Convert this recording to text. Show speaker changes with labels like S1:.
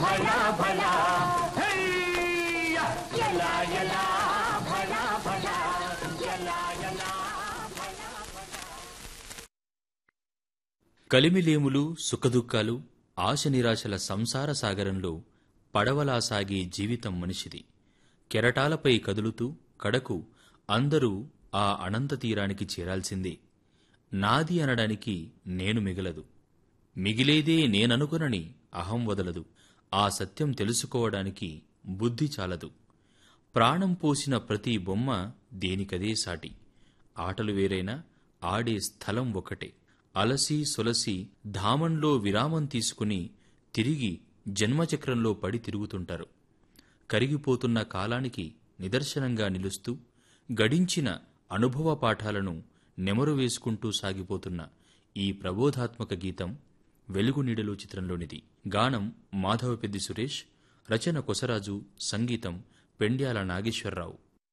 S1: భళా భళా హెయ్య! ఎలా ఎలా భళా భళా ఎలా ఎలా
S2: కలిమిలేములు సుఖదుఖాలు ఆశ నిరాశల సంసార సాగరంలో పడవలా సాగే జీవితం మనిషిది కెరటాలపై కదులుతూ కడకు అందరూ ఆ అనంత తీరానికి చేరాల్సిందే నాది అనడానికి నేను మిగలదు మిగిలేదే నేననుకునని అహం వదలదు ఆ సత్యం తెలుసుకోవడానికి బుద్ధి చాలదు ప్రాణం పోసిన ప్రతి బొమ్మ దేనికదే సాటి ఆటలు వేరైనా ఆడే స్థలం ఒకటే అలసి సొలసి ధామంలో విరామం తీసుకుని తిరిగి జన్మచక్రంలో పడి తిరుగుతుంటారు కరిగిపోతున్న కాలానికి నిదర్శనంగా నిలుస్తూ గడించిన అనుభవ పాఠాలను నెమరు వేసుకుంటూ సాగిపోతున్న ఈ ప్రబోధాత్మక గీతం వెలుగు నీడలో చిత్రంలోనిది గానం మాధవపెద్ది సురేష్ రచన కొసరాజు సంగీతం పెండ్యాల నాగేశ్వరరావు